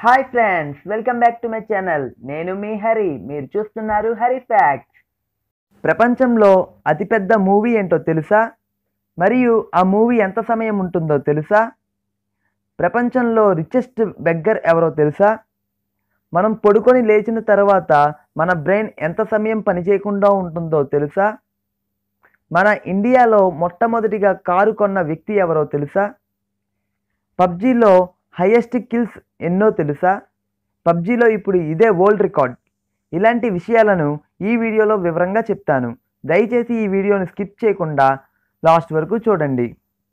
hi friends welcome back to my channel నేను మీ హరి మీరు చూస్తున్నారు హరి ఫ్యాక్ట్స్ ప్రపంచంలో అతిపెద్ద మూవీ ఏంటో తెలుసా మరియు ఆ మూవీ ఎంత సమయం ఉంటుందో తెలుసా ప్రపంచంలో రిచెస్ట్ బెగ్గర్ ఎవరో తెలుసా మనం పడుకొని లేచిన తర్వాత మన బ్రెయిన్ ఎంత సమయం పనిచేయకుండా ఉంటుందో తెలుసా మన ఇండియాలో మొట్టమొదటిగా కారు కొన్న వ్యక్తి ఎవరో తెలుసా పబ్జీలో హైయెస్ట్ కిల్స్ ఎన్నో తెలుసా పబ్జీలో ఇప్పుడు ఇదే వరల్డ్ రికార్డ్ ఇలాంటి విషయాలను ఈ వీడియోలో వివరంగా చెప్తాను దయచేసి ఈ వీడియోని స్కిప్ చేయకుండా లాస్ట్ వరకు చూడండి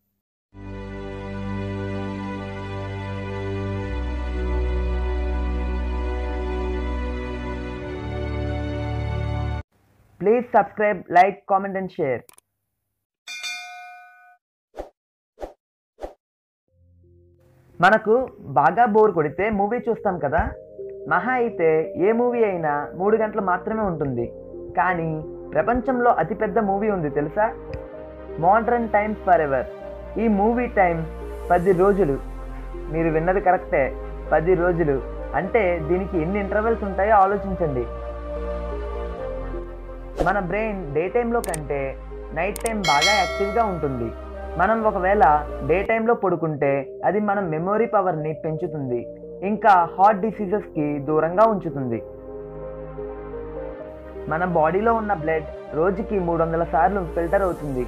please subscribe like comment and share మనకు బాగా బోర్ కొడితే మూవీ చూస్తాం కదా మహా అయితే ఏ మూవీ అయినా మూడు గంటలు మాత్రమే ఉంటుంది కానీ ప్రపంచంలో అతిపెద్ద మూవీ ఉంది తెలుసా మోడ్రన్ టైమ్ ఫర్ ఎవర్ ఈ మూవీ టైం పది రోజులు మీరు విన్నది కరెక్టే పది రోజులు అంటే దీనికి ఎన్ని ఇంటర్వెల్స్ ఉంటాయో ఆలోచించండి మన బ్రెయిన్ డే టైంలో కంటే నైట్ టైం బాగా యాక్టివ్గా ఉంటుంది మనం ఒకవేళ డే టైంలో పడుకుంటే అది మన మెమొరీ పవర్ని పెంచుతుంది ఇంకా హార్ట్ డిసీజెస్కి దూరంగా ఉంచుతుంది మన బాడీలో ఉన్న బ్లడ్ రోజుకి మూడు వందల సార్లు ఫిల్టర్ అవుతుంది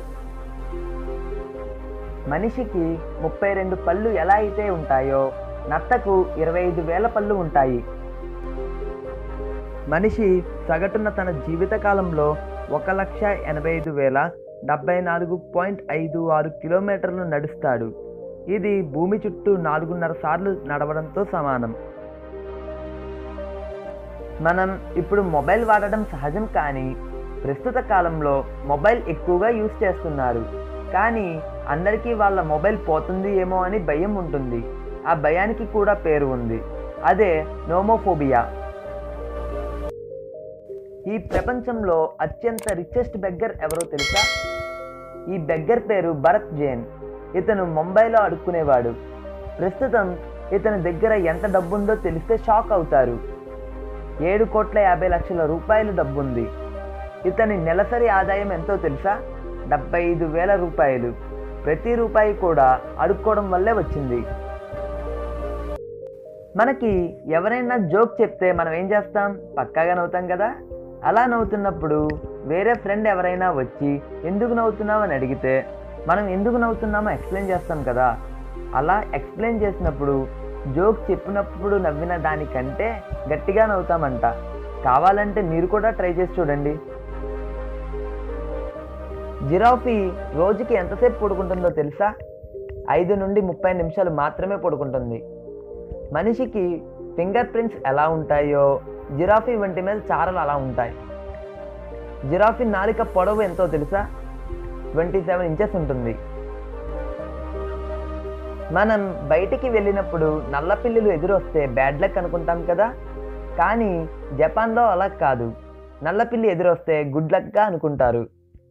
మనిషికి ముప్పై రెండు పళ్ళు ఎలా అయితే ఉంటాయో నత్తకు ఇరవై ఐదు వేల పళ్ళు ఉంటాయి మనిషి సగటున తన జీవితకాలంలో ఒక లక్ష ఎనభై ఐదు వేల డెబ్బై నాలుగు పాయింట్ ఐదు ఆరు కిలోమీటర్లు నడుస్తాడు ఇది భూమి చుట్టూ నాలుగున్నర సార్లు నడవడంతో సమానం మనం ఇప్పుడు మొబైల్ వాడడం సహజం కానీ ప్రస్తుత కాలంలో మొబైల్ ఎక్కువగా యూజ్ చేస్తున్నారు కానీ అందరికీ వాళ్ళ మొబైల్ పోతుంది ఏమో అని భయం ఉంటుంది ఆ భయానికి కూడా పేరు ఉంది అదే నోమోఫోబియా ఈ ప్రపంచంలో అత్యంత రిచెస్ట్ బెగ్గర్ ఎవరో తెలుసా ఈ బెగ్గర్ పేరు భరత్ జైన్ ఇతను ముంబైలో అడుక్కునేవాడు ప్రస్తుతం ఇతని దగ్గర ఎంత డబ్బుందో తెలిస్తే షాక్ అవుతారు ఏడు కోట్ల యాభై లక్షల రూపాయలు డబ్బుంది ఇతని నెలసరి ఆదాయం ఎంతో తెలుసా డెబ్బై ఐదు వేల రూపాయలు ప్రతి రూపాయి కూడా అడుక్కోవడం వల్లే వచ్చింది మనకి ఎవరైనా జోక్ చెప్తే మనం ఏం చేస్తాం పక్కాగా నవ్వుతాం కదా అలా నవ్వుతున్నప్పుడు వేరే ఫ్రెండ్ ఎవరైనా వచ్చి ఎందుకు నవ్వుతున్నావు అని అడిగితే మనం ఎందుకు నవ్వుతున్నామో ఎక్స్ప్లెయిన్ చేస్తాం కదా అలా ఎక్స్ప్లెయిన్ చేసినప్పుడు జోక్ చెప్పినప్పుడు నవ్విన దానికంటే గట్టిగా నవ్వుతామంట కావాలంటే మీరు కూడా ట్రై చేసి చూడండి జిరాఫీ రోజుకి ఎంతసేపు పడుకుంటుందో తెలుసా ఐదు నుండి ముప్పై నిమిషాలు మాత్రమే పడుకుంటుంది మనిషికి ఫింగర్ ప్రింట్స్ ఎలా ఉంటాయో జిరాఫీ వంటి మీద చారలు అలా ఉంటాయి జిరాఫీ నాలిక పొడవు ఎంతో తెలుసా ట్వంటీ సెవెన్ ఇంచెస్ ఉంటుంది మనం బయటికి వెళ్ళినప్పుడు నల్ల పిల్లులు ఎదురొస్తే బ్యాడ్ లక్ అనుకుంటాం కదా కానీ జపాన్లో అలా కాదు నల్ల పిల్లి ఎదురొస్తే గుడ్ లక్గా అనుకుంటారు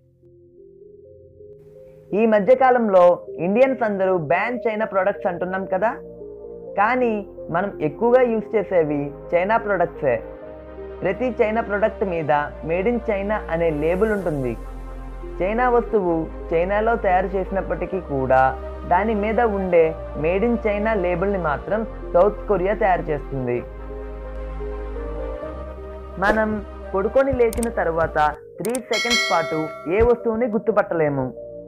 ఈ మధ్యకాలంలో ఇండియన్స్ అందరూ బ్యాన్ చైనా ప్రొడక్ట్స్ అంటున్నాం కదా కానీ మనం ఎక్కువగా యూజ్ చేసేవి చైనా ప్రొడక్ట్సే ప్రతి చైనా ప్రొడక్ట్ మీద మేడ్ ఇన్ చైనా అనే లేబుల్ ఉంటుంది చైనా వస్తువు చైనాలో తయారు చేసినప్పటికీ కూడా దాని మీద ఉండే మేడ్ ఇన్ చైనా లేబుల్ని మాత్రం సౌత్ కొరియా తయారు చేస్తుంది మనం పడుకొని లేచిన తర్వాత త్రీ సెకండ్స్ పాటు ఏ వస్తువుని గుర్తుపట్టలేము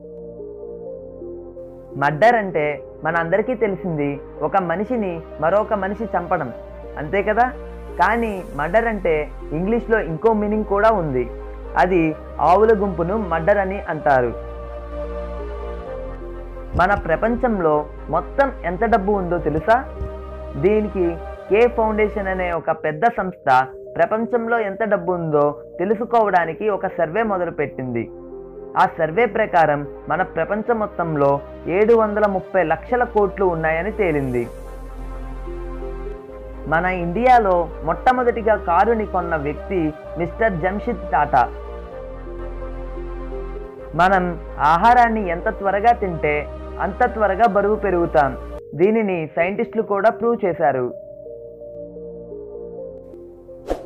మర్డర్ అంటే మన అందరికీ తెలిసింది ఒక మనిషిని మరొక మనిషి చంపడం అంతే కదా కానీ మర్డర్ అంటే ఇంగ్లీష్లో ఇంకో మీనింగ్ కూడా ఉంది అది ఆవుల గుంపును మర్డర్ అని అంటారు మన ప్రపంచంలో మొత్తం ఎంత డబ్బు ఉందో తెలుసా దీనికి కే ఫౌండేషన్ అనే ఒక పెద్ద సంస్థ ప్రపంచంలో ఎంత డబ్బు ఉందో తెలుసుకోవడానికి ఒక సర్వే మొదలుపెట్టింది ఆ సర్వే ప్రకారం మన ప్రపంచం మొత్తంలో ఏడు వందల ముప్పై లక్షల కోట్లు ఉన్నాయని తేలింది మన ఇండియాలో మొట్టమొదటిగా కారుని కొన్న వ్యక్తి మిస్టర్ జంషిద్ టాటా మనం ఆహారాన్ని ఎంత త్వరగా తింటే అంత త్వరగా బరువు పెరుగుతాం దీనిని సైంటిస్టులు కూడా ప్రూవ్ చేశారు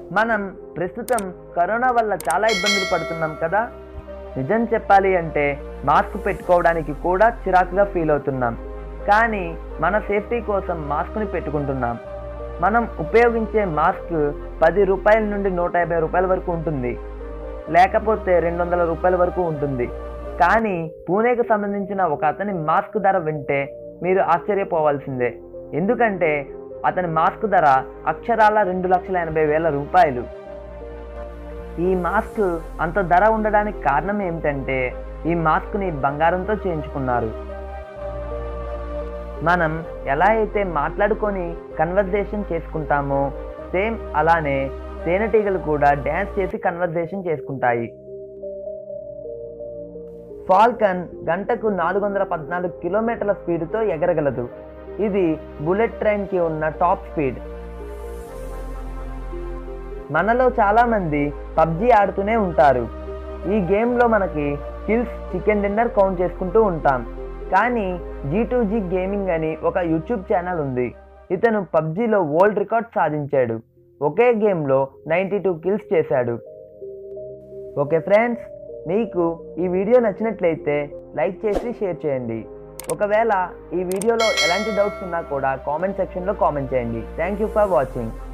మనం ప్రస్తుతం కరోనా వల్ల చాలా ఇబ్బందులు పడుతున్నాం కదా నిజం చెప్పాలి అంటే మాస్క్ పెట్టుకోవడానికి కూడా చిరాకుగా ఫీల్ అవుతున్నాం కానీ మన సేఫ్టీ కోసం మాస్క్ని పెట్టుకుంటున్నాం మనం ఉపయోగించే మాస్క్ పది రూపాయల నుండి నూట యాభై రూపాయల వరకు ఉంటుంది లేకపోతే రెండు వందల రూపాయల వరకు ఉంటుంది కానీ పూణేకు సంబంధించిన ఒక అతని మాస్క్ ధర వింటే మీరు ఆశ్చర్యపోవాల్సిందే ఎందుకంటే అతని మాస్క్ ధర అక్షరాల రెండు లక్షల ఎనభై వేల రూపాయలు ఈ మాస్క్ అంత ధర ఉండడానికి కారణం ఏమిటంటే ఈ మాస్క్ని బంగారంతో చేయించుకున్నారు మనం ఎలా అయితే మాట్లాడుకొని కన్వర్జేషన్ చేసుకుంటామో సేమ్ అలానే తేనెటీగలు కూడా డ్యాన్స్ చేసి కన్వర్జేషన్ చేసుకుంటాయి ఫాల్కన్ గంటకు నాలుగు వందల పద్నాలుగు కిలోమీటర్ల స్పీడ్తో ఎగరగలదు ఇది బుల్లెట్ ట్రైన్కి ఉన్న టాప్ స్పీడ్ మనలో చాలామంది పబ్జి ఆడుతూనే ఉంటారు ఈ గేమ్లో మనకి కిల్స్ చికెన్ డిన్నర్ కౌంట్ చేసుకుంటూ ఉంటాం కానీ జీ టు జీ గేమింగ్ అని ఒక యూట్యూబ్ ఛానల్ ఉంది ఇతను పబ్జిలో వరల్డ్ రికార్డ్ సాధించాడు ఒకే గేమ్లో నైంటీ టూ కిల్స్ చేశాడు ఓకే ఫ్రెండ్స్ మీకు ఈ వీడియో నచ్చినట్లయితే లైక్ చేసి షేర్ చేయండి ఒకవేళ ఈ వీడియోలో ఎలాంటి డౌట్స్ ఉన్నా కూడా కామెంట్ సెక్షన్లో కామెంట్ చేయండి థ్యాంక్ యూ ఫర్ వాచింగ్